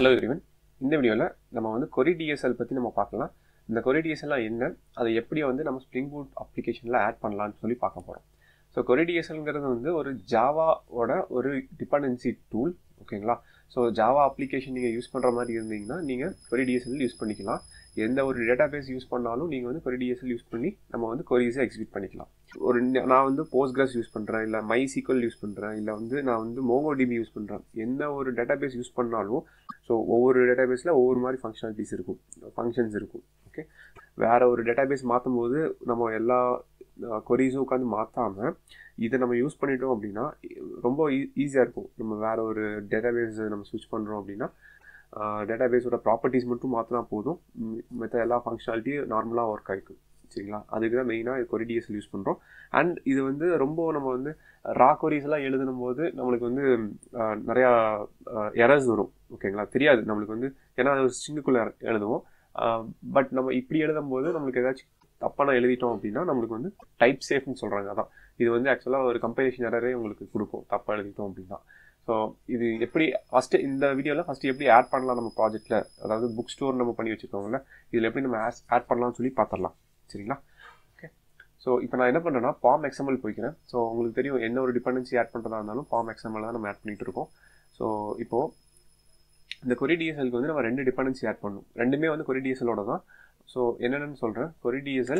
hello everyone இந்த வீடியோவில் நம்ம வந்து கொரி டிஎஸ்எல் பற்றி நம்ம பார்க்கலாம் இந்த கொரி டிஎஸ்எல்லாம் என்ன அதை எப்படி வந்து நம்ம ஸ்ப்ரிங் பூட் அப்ளிகேஷனில் ஆட் பண்ணலாம்னு சொல்லி பார்க்க போகிறோம் ஸோ கொரி டிஎஸ்எல்ங்கிறது வந்து ஒரு ஜாவாவோட ஒரு டிபெண்டன்சி டூல் ஓகேங்களா ஸோ ஜாவா அப்ளிகேஷன் நீங்கள் யூஸ் பண்ணுற மாதிரி இருந்தீங்கன்னா நீங்கள் கொரி டிஎஸ்எல் யூஸ் பண்ணிக்கலாம் எந்த ஒரு டேட்டா பேஸ் யூஸ் பண்ணாலும் நீங்கள் வந்து கொரி டிஎஸ்எல் யூஸ் பண்ணி நம்ம வந்து கொரிஸை எக்ஸிக்யூட் பண்ணிக்கலாம் ஒரு நான் வந்து போஸ்ட்கிரஸ் யூஸ் பண்ணுறேன் இல்லை மை சீக்வல் யூஸ் பண்ணுறேன் இல்லை வந்து நான் வந்து மோங்கோடிபி யூஸ் பண்ணுறேன் எந்த ஒரு டேட்டா பேஸ் யூஸ் பண்ணாலும் ஸோ ஒவ்வொரு டேட்டா பேஸில் ஒவ்வொரு மாதிரி ஃபங்க்ஷனாலிட்டிஸ் இருக்கும் ஃபங்க்ஷன்ஸ் இருக்கும் ஓகே வேறு ஒரு டேட்டா பேஸ் மாற்றும் போது நம்ம எல்லா கொரிஸும் உட்காந்து மாற்றாமல் இதை நம்ம யூஸ் பண்ணிட்டோம் அப்படின்னா ரொம்ப ஈஸியாக இருக்கும் நம்ம வேறு ஒரு டேட்டா பேஸ் நம்ம ஸ்விட்ச் பண்ணுறோம் அப்படின்னா டேட்டா பேஸோட ப்ராப்பர்ட்டிஸ் மட்டும் மாற்றினா போதும் மற்ற எல்லா ஃபங்க்ஷனாலிட்டியும் நார்மலாக ஒர்க் ஆகிக்கும் சரிங்களா அதுக்கு தான் மெயினாக கொரி டிஎஸ்எல் யூஸ் பண்ணுறோம் அண்ட் இது வந்து ரொம்ப நம்ம வந்து ரா கொரிஸ் எல்லாம் எழுதும் போது நம்மளுக்கு வந்து நிறையா எரர்ஸ் வரும் ஓகேங்களா தெரியாது நம்மளுக்கு வந்து ஏன்னா அது ஸ்ட்ரிங்குக்குள்ளே எழுதுவோம் பட் நம்ம இப்படி எழுதும் போது நம்மளுக்கு ஏதாச்சும் தப்பாக எழுதிட்டோம் அப்படின்னா நம்மளுக்கு வந்து டைப் சேஃப்னு சொல்கிறாங்க அதான் இது வந்து ஆக்சுவலாக ஒரு கம்பைலேஷன் எரரே உங்களுக்கு கொடுக்கும் தப்பாக எழுதிட்டோம் அப்படின்னா ஸோ இது எப்படி ஃபஸ்ட்டு இந்த வீடியோவில் ஃபஸ்ட்டு எப்படி ஆட் பண்ணலாம் நம்ம ப்ராஜெக்ட்டில் அதாவது புக் ஸ்டோர் நம்ம பண்ணி வச்சுருக்கோம்ல இதில் எப்படி நம்ம ஆட் பண்ணலாம்னு சொல்லி பார்த்துடலாம் சரிங்களா ஓகே ஸோ இப்போ நான் என்ன பண்ணுறேன்னா பாம் எக்ஸ்எம்எல் போய்க்கிறேன் ஸோ உங்களுக்கு தெரியும் என்ன ஒரு டிபெண்டன்சி ஆட் பண்ணுறதா இருந்தாலும் பாம் எக்ஸ்எம்எல் தான் நம்ம ஆட் பண்ணிகிட்டு இருக்கோம் ஸோ இப்போது இந்த கொரி டிஎஸ்எல்க்கு வந்து நம்ம ரெண்டு டிபெண்டன்சி ஆட் பண்ணணும் ரெண்டுமே வந்து கொரி டிஎஸ்எலோட தான் ஸோ என்னென்னு சொல்கிறேன் கொரி டிஎஸ்எல்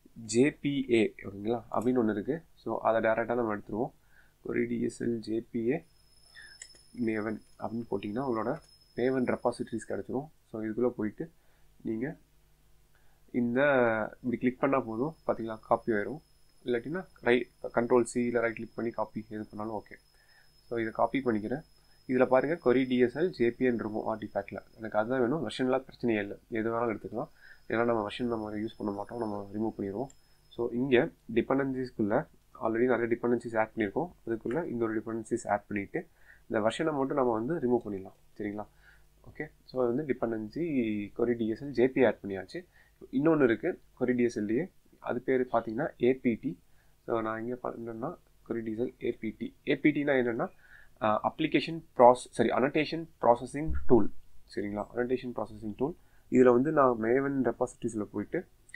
ஜேபிஏ ஓகேங்களா அப்படின்னு ஒன்று இருக்குது ஸோ அதை டேரெக்டாக நம்ம எடுத்துருவோம் கொரி டிஎஸ்எல் ஜேபிஏ மேவன் அப்படின்னு போட்டிங்கன்னா உங்களோட மேவன் ரெப்பாசிட்டரிஸ் கிடச்சிரும் ஸோ இதுக்குள்ளே போயிட்டு நீங்கள் இந்த இப்படி கிளிக் பண்ணால் போதும் பார்த்தீங்களா காப்பி ஆயிரும் இல்லாட்டினா ரைட் கண்ட்ரோல் சி இல்லை ரைட் கிளிக் பண்ணி காப்பி எது பண்ணாலும் ஓகே ஸோ இதை காப்பி பண்ணிக்கிறேன் இதில் பாருங்கள் கொரி டிஎஸ்எல் ஜேபிஎன் இருக்கும் ஆர்டிஃபேக்டில் எனக்கு அதுதான் வேணும் வெர்ஷன்லாம் பிரச்சனையே இல்லை எது வேணாலும் எடுத்துக்கலாம் ஏன்னா நம்ம வெர்ஷன் நம்ம யூஸ் பண்ண மாட்டோம் நம்ம ரிமூவ் பண்ணிடுவோம் ஸோ இங்கே டிபெண்டன்சிஸ்க்குள்ளே ஆல்ரெடி நிறைய டிபெண்டன்சிஸ் ஆட் பண்ணியிருக்கோம் அதுக்குள்ளே இந்த ஒரு டிபெண்டன்சிஸ் ஆட் பண்ணிவிட்டு இந்த வெர்ஷனை மட்டும் நம்ம வந்து ரிமூவ் பண்ணிடலாம் சரிங்களா ஓகே ஸோ அது வந்து dependency query DSL JP add பண்ணியாச்சு இன்னொன்று இருக்குது கொரி டிஎஸ்எல்லையே அது பேர் பார்த்தீங்கன்னா ஏபிடி ஸோ நான் இங்கே என்னென்னா கொரி டிஎஸ்எல் ஏபிடி ஏபிடினா என்னென்னா அப்ளிகேஷன் ப்ராஸ் சரி அனடேஷன் ப்ராசஸிங் டூல் சரிங்களா அனடேஷன் ப்ராசஸிங் டூல் இதில் வந்து நான் மேவன் ரெப்பாசிட்டிஸில் போயிட்டு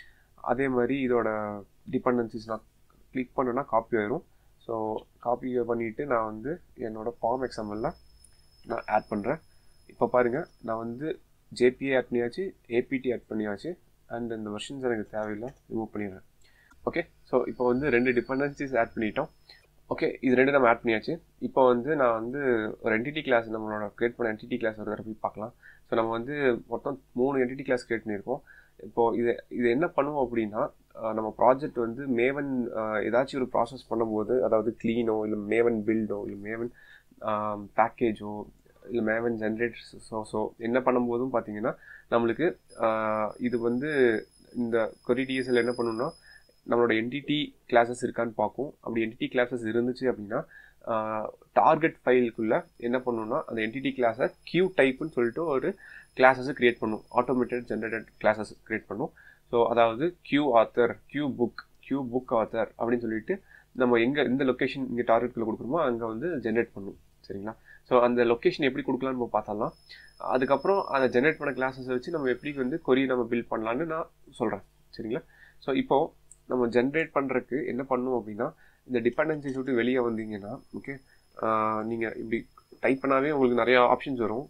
அதே மாதிரி இதோட டிபெண்டன்சிஸ் நான் கிளிக் பண்ணேன்னா காப்பி ஆயிரும் ஸோ காப்பி பண்ணிவிட்டு நான் வந்து என்னோடய ஃபார்ம் எக்ஸாம்பிளில் நான் ஆட் பண்ணுறேன் இப்போ பாருங்கள் நான் வந்து ஜேபிஏ ஆட் பண்ணியாச்சு ஏபிடி ஆட் பண்ணியாச்சு அண்ட் இந்த வெர்ஷன்ஸ் எனக்கு தேவையில்லை ரிமூவ் பண்ணிடுறேன் ஓகே ஸோ இப்போ வந்து ரெண்டு டிபெண்டன்சிஸ் ஆட் பண்ணிட்டோம் ஓகே இது ரெண்டு நம்ம ஆட் பண்ணியாச்சு இப்போ வந்து நான் வந்து ஒரு என்டிட்டி கிளாஸ் நம்மளோட க்ரியேட் பண்ண என்டிட்டி கிளாஸ் ஒரு தடவை போய் பார்க்கலாம் ஸோ நம்ம வந்து மொத்தம் மூணு என்டிட்டி கிளாஸ் க்ரியேட் பண்ணியிருக்கோம் இப்போது இது இது என்ன பண்ணுவோம் அப்படின்னா நம்ம ப்ராஜெக்ட் வந்து மேவன் ஏதாச்சும் ஒரு ப்ராசஸ் பண்ணும்போது அதாவது க்ளீனோ இல்லை மேவன் பில்டோ இல்லை மேவன் பேக்கேஜோ இல்லை மேவன் ஜென்ரேட்டர்ஸோ ஸோ என்ன பண்ணும்போதும் பார்த்தீங்கன்னா நம்மளுக்கு இது வந்து இந்த கொரி டிஎஸ்எல் என்ன பண்ணணும்னா நம்மளோட என்டிடி கிளாஸஸ் இருக்கான்னு பார்க்கும் அப்படி என்டிடி கிளாஸஸ் இருந்துச்சு அப்படின்னா டார்கெட் ஃபைலுக்குள்ளே என்ன பண்ணணும்னா அந்த என்டிடி கிளாஸை கியூ டைப்புன்னு சொல்லிட்டு ஒரு கிளாஸஸ் க்ரியேட் பண்ணும் ஆட்டோமேட்டட் ஜென்ரேட்டட் கிளாஸஸ் க்ரியேட் பண்ணும் ஸோ அதாவது Q author Q book Q book author அப்படின்னு சொல்லிட்டு நம்ம எங்கே எந்த லொக்கேஷன் இங்கே டார்கெட்டில் கொடுக்குறோமோ அங்கே வந்து ஜென்ரேட் பண்ணும் சரிங்களா ஸோ அந்த லொக்கேஷன் எப்படி கொடுக்கலான்னு நம்ம பார்த்தலாம் அதுக்கப்புறம் அதை ஜென்ரேட் பண்ண கிளாஸஸை வச்சு நம்ம எப்படி வந்து கொரி நம்ம பில்ட் பண்ணலான்னு நான் சொல்கிறேன் சரிங்களா ஸோ இப்போது நம்ம ஜென்ரேட் பண்ணுறதுக்கு என்ன பண்ணும் அப்படின்னா இந்த டிபெண்டன்சிஸ் விட்டு வெளியே வந்தீங்கன்னா ஓகே நீங்கள் இப்படி டைப் பண்ணாவே உங்களுக்கு நிறையா ஆப்ஷன்ஸ் வரும்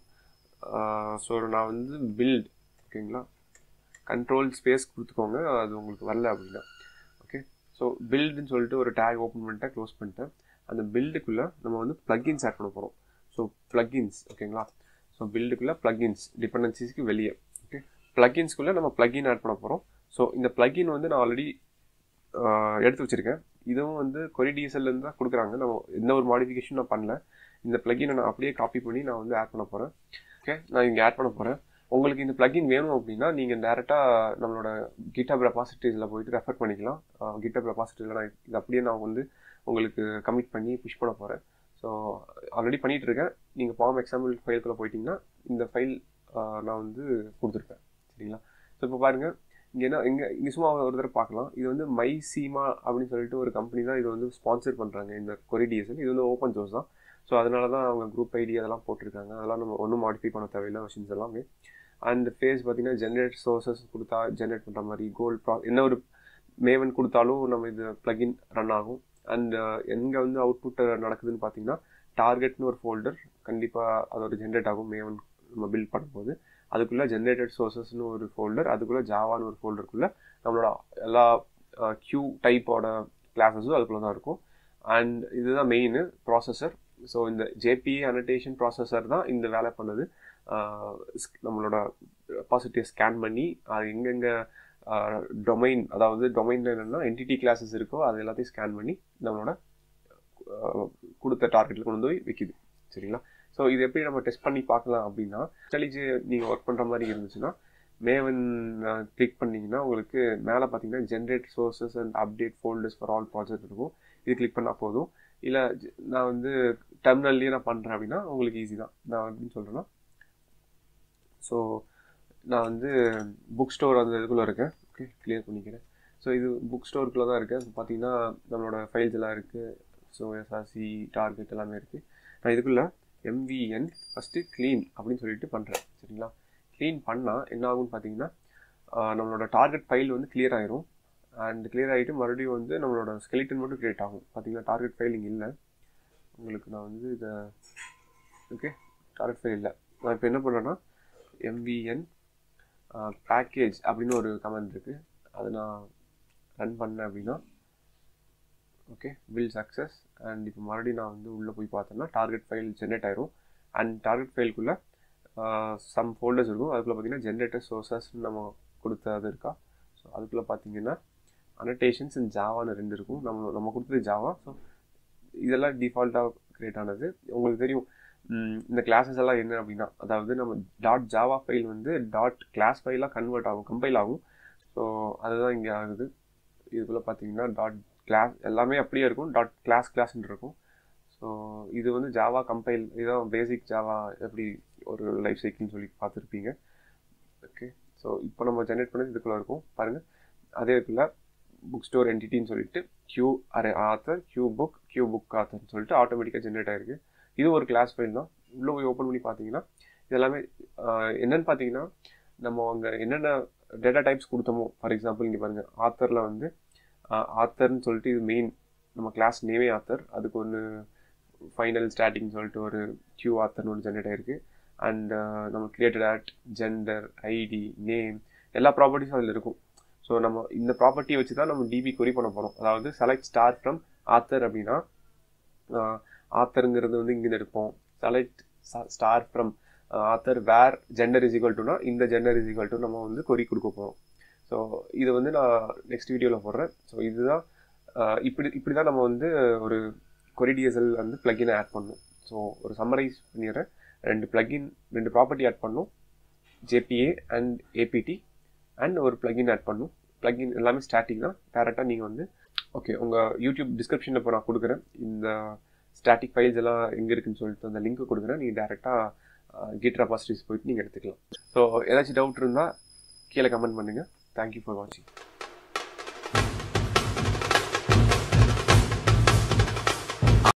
ஸோ நான் வந்து பில்ட் ஓகேங்களா கண்ட்ரோல் ஸ்பேஸ் கொடுத்துக்கோங்க அது உங்களுக்கு வரல அப்படின்னா ஓகே ஸோ பில்டுன்னு சொல்லிட்டு ஒரு டேக் ஓப்பன் பண்ணிட்டேன் க்ளோஸ் பண்ணிட்டேன் அந்த பில்டுக்குள்ளே நம்ம வந்து ப்ளக்கின்ஸ் ஆட் பண்ண போகிறோம் ஸோ ப்ளக்கின்ஸ் ஓகேங்களா ஸோ பில்டுக்குள்ளே ப்ளக்கின்ஸ் டிபெண்டன்சிஸ்க்கு வெளியே ஓகே ப்ளக்கின்ஸ்குள்ளே நம்ம ப்ளக்கின் ஆட் பண்ண போகிறோம் ஸோ இந்த ப்ளக்கின் வந்து நான் ஆல்ரெடி எடுத்து வச்சுருக்கேன் இதுவும் வந்து கொரி டிஎஸ்எல்லேருந்து தான் கொடுக்குறாங்க நம்ம எந்த ஒரு மாடிஃபிகேஷன் நான் பண்ணல இந்த ப்ளக்கினை நான் அப்படியே காப்பி பண்ணி நான் வந்து ஆட் பண்ண போகிறேன் ஓகே நான் இங்கே ஆட் பண்ண போகிறேன் உங்களுக்கு இந்த ப்ளக்கின் வேணும் அப்படின்னா நீங்கள் டேரெக்டாக நம்மளோட கிட்டப் ரெபாசிட்டிஸில் போயிட்டு ரெஃபர் பண்ணிக்கலாம் கிட்டப் ரெபாசிட்டியில் நான் இது அப்படியே நான் வந்து உங்களுக்கு கமிட் பண்ணி புஷ் பண்ண போகிறேன் ஸோ ஆல்ரெடி பண்ணிகிட்டு இருக்கேன் நீங்கள் ஃபார்ம் எக்ஸாம்பிள் ஃபைலுக்குள்ளே போயிட்டீங்கன்னா இந்த ஃபைல் நான் வந்து கொடுத்துருப்பேன் சரிங்களா ஸோ இப்போ பாருங்கள் இங்கே என்ன இங்கே இங்கே சும்மா ஒரு தடவை பார்க்கலாம் இது வந்து மை சீமா அப்படின்னு சொல்லிட்டு ஒரு கம்பெனி தான் இது வந்து ஸ்பான்சர் பண்ணுறாங்க இந்த கொரி டிஎஸ்எல் இது வந்து ஓப்பன் சோர்ஸ் தான் ஸோ அதனால தான் அவங்க குரூப் ஐடி அதெல்லாம் போட்டிருக்காங்க அதெல்லாம் நம்ம ஒன்றும் மாடிஃபை பண்ண தேவையில்லை மிஷின்ஸ் எல்லாமே அண்ட் ஃபேஸ் பார்த்தீங்கன்னா ஜென்ரேட் சோர்சஸ் கொடுத்தா ஜென்ரேட் பண்ணுற மாதிரி கோல்ட் ப்ரா என்ன ஒரு மேவன் கொடுத்தாலும் நம்ம இது ப்ளகின் ரன் ஆகும் அண்ட் எங்கே வந்து அவுட்புட் நடக்குதுன்னு பார்த்தீங்கன்னா டார்கெட்னு ஒரு ஃபோல்டர் கண்டிப்பாக அதோட ஜென்ரேட் ஆகும் மேவன் நம்ம பில்ட் பண்ணும்போது அதுக்குள்ளே ஜென்ரேட்டட் சோர்சஸ்னு ஒரு ஃபோல்டர் அதுக்குள்ளே ஜாவான்னு ஒரு ஃபோல்டருக்குள்ளே நம்மளோட எல்லா க்யூ டைப்போட கிளாஸஸும் அதுக்குள்ளே தான் இருக்கும் அண்ட் இதுதான் மெயின் ப்ராசஸர் ஸோ இந்த ஜேபிஏ அனடேஷன் ப்ராசஸர் தான் இந்த வேலை பண்ணுது நம்மளோட பாசிட்டிவ் ஸ்கேன் பண்ணி அது எங்கெங்கே டொமைன் அதாவது டொமைனில் என்னென்னா என்டிடி கிளாஸஸ் இருக்கோ அது எல்லாத்தையும் ஸ்கேன் பண்ணி நம்மளோட கொடுத்த டார்கெட்டில் கொண்டு போய் வைக்குது சரிங்களா ஸோ இது எப்படி நம்ம டெஸ்ட் பண்ணி பார்க்கலாம் அப்படின்னா ஸ்டலிஜ் நீங்கள் ஒர்க் பண்ணுற மாதிரி இருந்துச்சுன்னா மேவன் கிளிக் பண்ணிங்கன்னா உங்களுக்கு மேலே பார்த்தீங்கன்னா generate sources and update folders for all project இருக்கும் இது கிளிக் பண்ணால் போதும் இல்லை நான் வந்து டெர்மினல்லையே நான் பண்ணுறேன் அப்படின்னா உங்களுக்கு ஈஸி தான் நான் எப்படின்னு சொல்கிறேன்னா ஸோ நான் வந்து புக் ஸ்டோர் அந்த இதுக்குள்ளே இருக்கேன் ஓகே கிளியர் பண்ணிக்கிறேன் ஸோ இது புக் ஸ்டோருக்குள்ளே தான் இருக்கேன் பார்த்தீங்கன்னா நம்மளோட ஃபைல்ஸ் எல்லாம் இருக்குது ஸோ எஸ்ஆர்சி டார்கெட் எல்லாமே இருக்குது நான் இதுக்குள்ளே எம்விஎன் ஃபஸ்ட்டு க்ளீன் அப்படின்னு சொல்லிட்டு பண்ணுறேன் சரிங்களா க்ளீன் பண்ணால் என்ன ஆகும்னு பார்த்தீங்கன்னா நம்மளோட டார்கெட் ஃபைல் வந்து கிளியர் ஆயிரும் அண்ட் கிளியர் ஆகிட்டு மறுபடியும் வந்து நம்மளோட ஸ்கெலிட்டன் மட்டும் க்ரியேட் ஆகும் பார்த்தீங்கன்னா டார்கெட் ஃபைல் இங்கே இல்லை உங்களுக்கு நான் வந்து இதை ஓகே டார்கெட் ஃபைல் இல்லை நான் இப்போ என்ன பண்ணுறேன்னா எம்விஎன் பேக்கேஜ் அப்படின்னு ஒரு கமெண்ட் இருக்குது அதை நான் ரன் பண்ணேன் அப்படின்னா ஓகே வில் சக்ஸஸ் அண்ட் இப்போ மறுபடியும் நான் வந்து உள்ளே போய் பார்த்தேன்னா டார்கெட் ஃபைல் ஜென்ரேட் ஆயிரும் அண்ட் டார்கெட் ஃபைலுக்குள்ளே சம் ஃபோல்டர்ஸ் இருக்கும் அதுக்குள்ளே பார்த்தீங்கன்னா ஜென்ரேட்டர் சோர்சஸ் நம்ம கொடுத்தது இருக்கா ஸோ அதுக்குள்ளே பார்த்தீங்கன்னா அனடேஷன்ஸ் அண்ட் ஜாவான்னு ரெண்டு இருக்கும் நம்ம நம்ம கொடுத்தது ஜாவா ஸோ இதெல்லாம் டிஃபால்ட்டாக க்ரியேட் ஆனது உங்களுக்கு தெரியும் இந்த கிளாஸஸ் எல்லாம் என்ன அப்படின்னா அதாவது நம்ம டாட் ஜாவா ஃபைல் வந்து டாட் கிளாஸ் ஃபைலாக கன்வெர்ட் ஆகும் கம்பைல் ஆகும் ஸோ அதுதான் இங்கே ஆகுது இதுக்குள்ளே பார்த்தீங்கன்னா டாட் கிளாஸ் எல்லாமே அப்படியே இருக்கும் டாட் கிளாஸ் கிளாஸ்ன்னு இருக்கும் ஸோ இது வந்து ஜாவா கம்பைல் இதுதான் பேசிக் ஜாவா எப்படி ஒரு லைஃப் சைக்கிள்னு சொல்லி பார்த்துருப்பீங்க ஓகே ஸோ இப்போ நம்ம ஜென்ரேட் பண்ணது இதுக்குள்ளே இருக்கும் பாருங்கள் அதே இதுக்குள்ள புக் ஸ்டோர் என்டிட்டின்னு சொல்லிட்டு கியூ அரே author Q book Q book ஆத்தர்னு சொல்லிட்டு ஆட்டோமேட்டிக்காக ஜென்ரேட் ஆயிருக்கு இது ஒரு கிளாஸ் ஃபைல் தான் உள்ளே போய் ஓப்பன் பண்ணி பார்த்தீங்கன்னா இதெல்லாமே என்னன்னு பார்த்தீங்கன்னா நம்ம அங்கே என்னென்ன டேட்டா டைப்ஸ் கொடுத்தோமோ ஃபார் எக்ஸாம்பிள் இங்கே பாருங்கள் ஆத்தரில் வந்து ஆத்தர்னு சொல்லிட்டு இது மெயின் நம்ம கிளாஸ் நேமே ஆத்தர் அதுக்கு ஒன்று ஃபைனல் ஸ்டாட்டிக்னு சொல்லிட்டு ஒரு கியூ ஆத்தர்னு ஒன்று ஜென்ரேட் ஆயிருக்கு அண்ட் நம்ம created at gender ID name எல்லா ப்ராப்பர்ட்டிஸும் அதில் இருக்கும் ஸோ நம்ம இந்த ப்ராப்பர்ட்டியை வச்சு தான் நம்ம டிபி கொரி பண்ண போகிறோம் அதாவது செலக்ட் ஸ்டார் ஃப்ரம் ஆத்தர் அப்படின்னா ஆத்தருங்கிறது வந்து இங்கேருந்து எடுப்போம் select star from author where gender is equal டுனா இந்த ஜெண்டர் இஸ் ஈக்குவல் டு நம்ம வந்து கொரி கொடுக்க போகிறோம் ஸோ இது வந்து நான் நெக்ஸ்ட் வீடியோவில் போடுறேன் ஸோ இதுதான் இப்படி இப்படி தான் நம்ம வந்து ஒரு கொரிடிஎஸ்எல் வந்து ப்ளகினை ஆட் பண்ணணும் ஸோ ஒரு சம்மரைஸ் பண்ணிடுறேன் ரெண்டு ப்ளகின் ரெண்டு ப்ராப்பர்ட்டி ஆட் பண்ணும் ஜேபிஏ அண்ட் ஏபிடி அண்ட் ஒரு ப்ளகின் ஆட் பண்ணும் ப்ளகின் எல்லாமே ஸ்டாட்டிக் தான் டேரெக்டாக நீங்கள் வந்து ஓகே உங்கள் யூடியூப் டிஸ்கிரிப்ஷனில் இப்போ நான் கொடுக்குறேன் இந்த ஸ்டாட்டிக் ஃபைல்ஸ் எல்லாம் எங்கே இருக்குன்னு சொல்லிட்டு அந்த லிங்க் கொடுக்குறேன் நீங்கள் டேரெக்டாக கிட் ரெபாசிட்டிஸ் போயிட்டு நீங்கள் எடுத்துக்கலாம் ஸோ ஏதாச்சும் டவுட் இருந்தால் கீழே கமெண்ட் பண்ணுங்கள் தேங்க்யூ ஃபார் வாட்சிங்